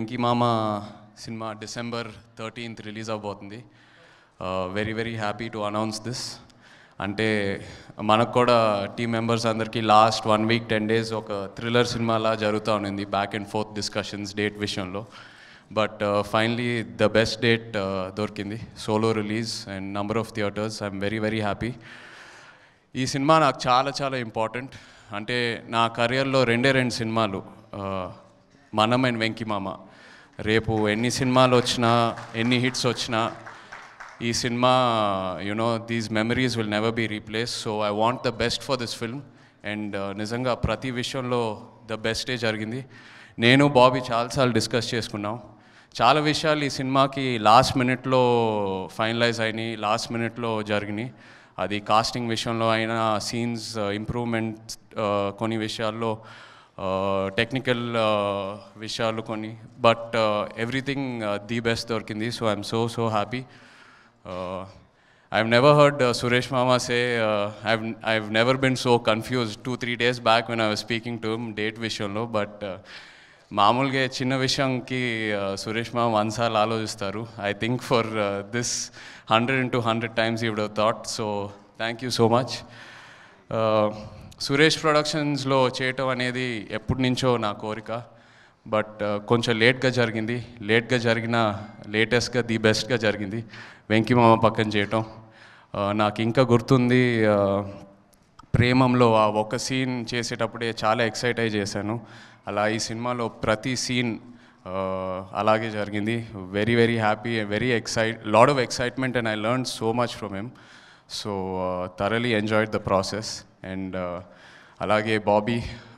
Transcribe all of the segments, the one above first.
Venky Mama cinema December thirteenth release అవబోతుంది very very happy to announce this అంటే మనకు కూడా టీం మెంబర్స్ అందరికీ last one week ten days ఒక థ్రిల్లర్ సినిమాలా జరుగుతూ ఉండింది back and forth discussions date విషయంలో but finally the best date దొరికింది solo release and number of theatres I'm very very happy ఈ సినిమా నాకు చాలా చాలా ఇంపార్టెంట్ అంటే నా కెరియర్లో రెండే రెండు సినిమాలు ఆ, మనం అండ్ వెంకీ మామ రేపు ఎన్ని సినిమాలు వచ్చినా ఎన్ని హిట్స్ వచ్చినా ఈ cinema you know these memories will never be replace so I want the best for this film and నిజంగా ప్రతి విషయంలో ద బెస్టే జరిగింది నేను బాబీ చాలాసార్లు డిస్కస్ చేసుకున్నాం చాలా విషయాలు ఈ సినిమాకి లాస్ట్ మినిట్లో ఫైనలైజ్ అయినాయి లాస్ట్ మినిట్లో జరిగినాయి అది కాస్టింగ్ విషయంలో అయినా సీన్స్ ఇంప్రూవ్మెంట్ కొన్ని విషయాల్లో టెక్నికల్ విషయాలు కొన్ని బట్ ఎవ్రీథింగ్ ది బెస్ట్ దొరికింది so I'm so so happy Uh, I've never heard uh, Suresh Mama say, uh, I've, I've never been so confused two, three days back when I was speaking to him, date విషయంలో but మామూలుగా చిన్న విషయంకి సురేష్ మామ వన్సార్లు ఆలోచిస్తారు I think for this hundred into hundred times he would thought so thank you so much Suresh ప్రొడక్షన్స్లో చేయటం అనేది ఎప్పటి నుంచో నా కోరిక బట్ కొంచెం లేట్గా జరిగింది లేట్గా జరిగిన లేటెస్ట్గా ది బెస్ట్గా జరిగింది వెంకీ మామ పక్కన చేయటం ఆ, నాకు ఇంకా గుర్తుంది ఆ, ప్రేమంలో ఆ ఒక సీన్ చేసేటప్పుడే చాలా ఎక్సైట్ అయి చేశాను అలా ఈ సినిమాలో ప్రతి సీన్ అలాగే జరిగింది very very happy very excited lot of excitement and I learn so much from him so thoroughly enjoyed the process and అలాగే Bobby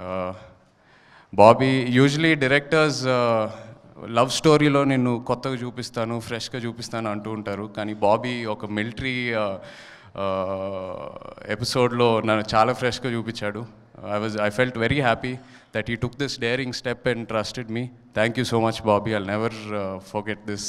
Bobby usually directors love స్టోరీలో నేను కొత్తగా చూపిస్తాను ఫ్రెష్గా చూపిస్తాను అంటూ ఉంటారు కానీ బాబీ ఒక మిలిటరీ ఎపిసోడ్లో నన్ను చాలా ఫ్రెష్గా చూపించాడు I was I felt very happy that he took this daring step and trusted me thank you so much Bobby I never forget this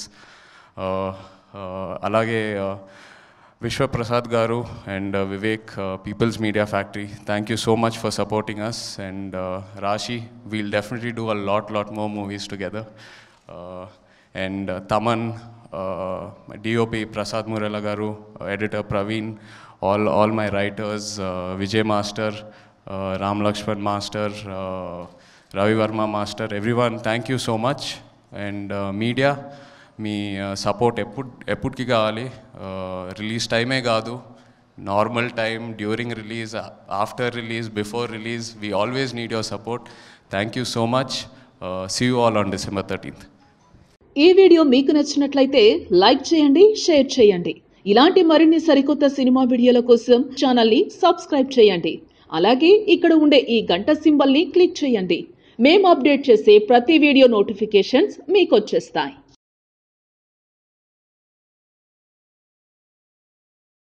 అలాగే uh, Vishwaprasad garu and Vivek people's media factory thank you so much for supporting us and Raashi we'll definitely do a lot lot more movies together and Thaman D O P Prasad Murella garu editor Praveen all all my writers Vijay master Ram Laxman master Ravi Varma master everyone thank you so much and media మీ support ఎప్పుడు ఎప్పటికి కావాలి release టైమే కాదు normal time during release after release before release we always need your support thank you so much see you all on December thirteenth ఈ video మీకు నచ్చినట్లయితే like చేయండి షేర్ చేయండి ఇలాంటి మరిన్ని సరికొత్త సినిమా వీడియోల కోసం ఛానల్ని సబ్స్క్రైబ్ చేయండి అలాగే ఇక్కడ ఉండే ఈ గంట సింబల్ని క్లిక్ చేయండి మేము అప్డేట్ చేసే ప్రతి వీడియో నోటిఫికేషన్స్ మీకు వచ్చేస్తాయి